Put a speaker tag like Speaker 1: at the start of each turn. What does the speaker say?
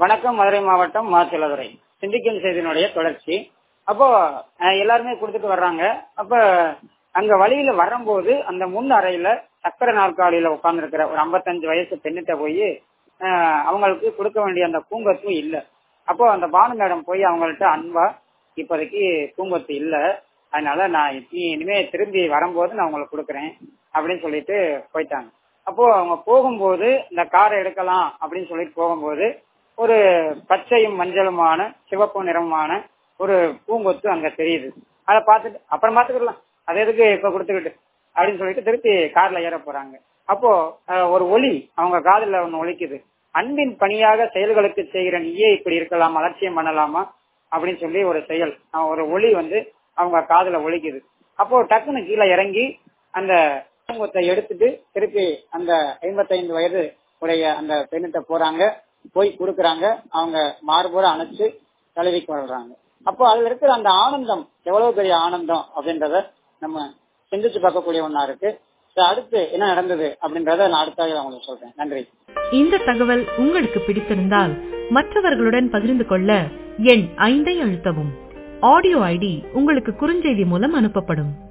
Speaker 1: வணக்கம் மதுரை மாவட்டம் மாசிலதுரை சிந்திக்கும் செய்தியினுடைய தொடர்ச்சி அப்போ அஹ், எல்லாருமே கொடுத்துட்டு வர்றாங்க அப்ப அங்க வழியில வரும்போது அந்த முன் அறையில சக்கர நாற்காலியில உட்கார்ந்துருக்கிற ஒரு 55 வயசு பெண்ணிட்ட போய் அவங்களுக்கு கொடுக்க வேண்டிய அந்த பூங்கொத்தும் இல்ல அப்போ அந்த பானு மேடம் போய் அவங்கள்ட்ட அன்பா இப்போதைக்கு பூங்கொத்து இல்ல அதனால நான் இனி- இனிமே திரும்பி வரும்போது நான் உங்களுக்கு கொடுக்குறேன் அப்படின்னு சொல்லிட்டு போயிட்டாங்க அப்போ அவங்க போகும்போது இந்த காரை எடுக்கலாம் அப்படின்னு சொல்லிட்டு போகும்போது ஒரு பச்சையும் மஞ்சளுமான சிவப்பு நிறமான ஒரு பூங்கொத்து அங்க தெரியுது அதை பார்த்துட்டு அப்புறம் பார்த்துக்கலாம் அது எதுக்கு இப்ப கொடுத்துக்கிட்டு அப்படின்னு சொல்லிட்டு திருப்பி கார்ல ஏற போறாங்க அப்போ அஹ், ஒரு ஒலி அவங்க காதுல ஒண்ணு ஒலிக்குது அன்பின் பணியாக செயல்களுக்கு செய்கிற நீயே இப்படி இருக்கலாம் அலட்சியம் பண்ணலாமா அப்படின்னு சொல்லி ஒரு செயல் அஹ், ஒரு ஒலி வந்து அவங்க காதுல ஒலிக்குது அப்போ டக்குன்னு கீழே இறங்கி அந்த பூங்கொத்தை எடுத்துட்டு திருப்பி அந்த ஐம்பத்தைந்து வயது உடைய அந்த பெண்ணிட்ட போறாங்க போய் கொடுக்கறாங்க அவங்க மார்போட அணைச்சு தழுவிக்கு வர்றாங்க அப்போ அதுல இருக்கிற அந்த ஆனந்தம் எவ்வளவு பெரிய ஆனந்தம் அப்படின்றத நம்ம சிந்திச்சு பார்க்கக்கூடிய ஒண்ணா இருக்கு சரி, அடுத்து என்ன நடந்தது அப்படின்றத நான் அடுத்தாக உங்களுக்கு சொல்றேன் நன்றி
Speaker 2: இந்த தகவல் உங்களுக்கு பிடித்திருந்தால் மற்றவர்களுடன் பகிர்ந்து கொள்ள எண் ஐந்தை அழுத்தவும் ஆடியோ ஐடி உங்களுக்கு குறுஞ்செய்தி மூலம் அனுப்பப்படும்